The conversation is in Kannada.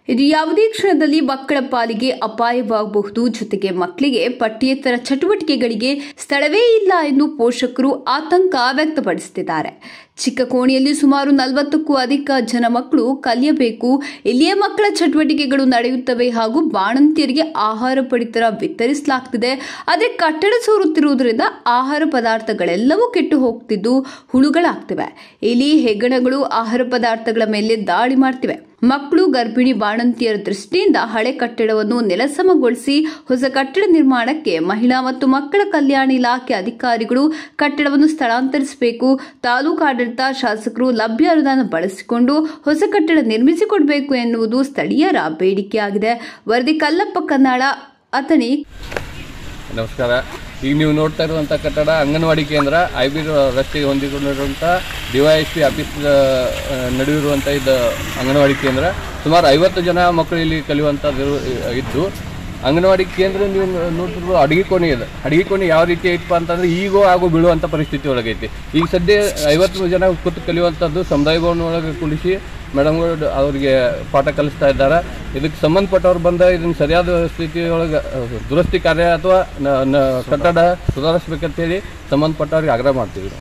ಇದು ಯಾವುದೇ ಕ್ಷಣದಲ್ಲಿ ಮಕ್ಕಳ ಪಾಲಿಗೆ ಅಪಾಯವಾಗಬಹುದು ಜೊತೆಗೆ ಮಕ್ಕಳಿಗೆ ಪಠ್ಯೇತರ ಚಟುವಟಿಕೆಗಳಿಗೆ ಸ್ಥಳವೇ ಇಲ್ಲ ಎಂದು ಪೋಷಕರು ಆತಂಕ ವ್ಯಕ್ತಪಡಿಸುತ್ತಿದ್ದಾರೆ ಚಿಕ್ಕ ಕೋಣೆಯಲ್ಲಿ ಸುಮಾರು ನಲವತ್ತಕ್ಕೂ ಅಧಿಕ ಜನ ಮಕ್ಕಳು ಕಲಿಯಬೇಕು ಇಲ್ಲಿಯೇ ಮಕ್ಕಳ ಚಟುವಟಿಕೆಗಳು ನಡೆಯುತ್ತವೆ ಹಾಗೂ ಬಾಣಂತಿಯರಿಗೆ ಆಹಾರ ಪಡಿತರ ವಿತರಿಸಲಾಗ್ತಿದೆ ಆದರೆ ಕಟ್ಟಡ ಸೋರುತ್ತಿರುವುದರಿಂದ ಆಹಾರ ಪದಾರ್ಥಗಳೆಲ್ಲವೂ ಕೆಟ್ಟು ಹೋಗ್ತಿದ್ದು ಹುಳುಗಳಾಗ್ತಿವೆ ಇಲಿ ಹೆಗ್ಗಣಗಳು ಆಹಾರ ಪದಾರ್ಥಗಳ ಮೇಲೆ ದಾಳಿ ಮಾಡ್ತಿವೆ ಮಕ್ಕಳು ಗರ್ಭಿಣಿ ಬಾಣಂತಿಯರ ದೃಷ್ಟಿಯಿಂದ ಹಳೆ ಕಟ್ಟಡವನ್ನು ನೆಲಸಮಗೊಳಿಸಿ ಹೊಸ ಕಟ್ಟಡ ನಿರ್ಮಾಣಕ್ಕೆ ಮಹಿಳಾ ಮತ್ತು ಮಕ್ಕಳ ಕಲ್ಯಾಣ ಇಲಾಖೆ ಅಧಿಕಾರಿಗಳು ಕಟ್ಟಡವನ್ನು ಸ್ಥಳಾಂತರಿಸಬೇಕು ತಾಲೂಕು ಆಡಳಿತ ಶಾಸಕರು ಲಭ್ಯ ಅನುದಾನ ಬಳಸಿಕೊಂಡು ಹೊಸ ಕಟ್ಟಡ ನಿರ್ಮಿಸಿಕೊಡಬೇಕು ಎನ್ನುವುದು ಸ್ಥಳೀಯರ ಬೇಡಿಕೆಯಾಗಿದೆ ವರದಿ ಕಲ್ಲಪ್ಪ ಕನ್ನಾಳ ಅಥಣಿ ನಮಸ್ಕಾರ ಈಗ ನೀವು ನೋಡ್ತಾ ಇರುವಂಥ ಕಟ್ಟಡ ಅಂಗನವಾಡಿ ಕೇಂದ್ರ ಐ ಬಿ ರಸ್ತೆಗೆ ಹೊಂದಿಕೊಂಡಿರುವಂಥ D Y S P office ನಡೆಯುವಂಥ ಇದು ಅಂಗನವಾಡಿ ಕೇಂದ್ರ ಸುಮಾರು ಐವತ್ತು ಜನ ಮಕ್ಕಳು ಇಲ್ಲಿ ಕಲಿಯುವಂಥದ್ದು ಇದ್ದು ಅಂಗನವಾಡಿ ಕೇಂದ್ರ ನೀವು ನೋಡ್ತಿರ್ಬೋದು ಅಡಿಗೆ ಕೋಣೆ ಇದೆ ಅಡಿಗೆ ಕೋಣೆ ಯಾವ ರೀತಿ ಐತಪ್ಪ ಅಂತಂದ್ರೆ ಈಗೋ ಆಗೋ ಬೀಳುವಂಥ ಪರಿಸ್ಥಿತಿ ಒಳಗೈತಿ ಈಗ ಸದ್ಯ ಐವತ್ತು ಜನ ಕೂತು ಕಲಿಯುವಂಥದ್ದು ಸಮುದಾಯ ಭವನ ಒಳಗೆ ಕುಳಿಸಿ ಮೇಡಮ್ಗಳು ಅವರಿಗೆ ಪಾಠ ಕಲಿಸ್ತಾ ಇದ್ದಾರೆ ಇದಕ್ಕೆ ಸಂಬಂಧಪಟ್ಟವ್ರು ಬಂದ ಇದನ್ನು ಸರಿಯಾದ ಸ್ಥಿತಿಯೊಳಗೆ ಅಹ್, ದುರಸ್ತಿ ಕಾರ್ಯ ಅಥವಾ ನ- ನ- ಕಟ್ಟಡ ಸುಧಾರಿಸ್ಬೇಕಂತೇಳಿ ಸಂಬಂಧಪಟ್ಟವ್ರಿಗೆ ಆಗ್ರಹ ಮಾಡ್ತೀವಿ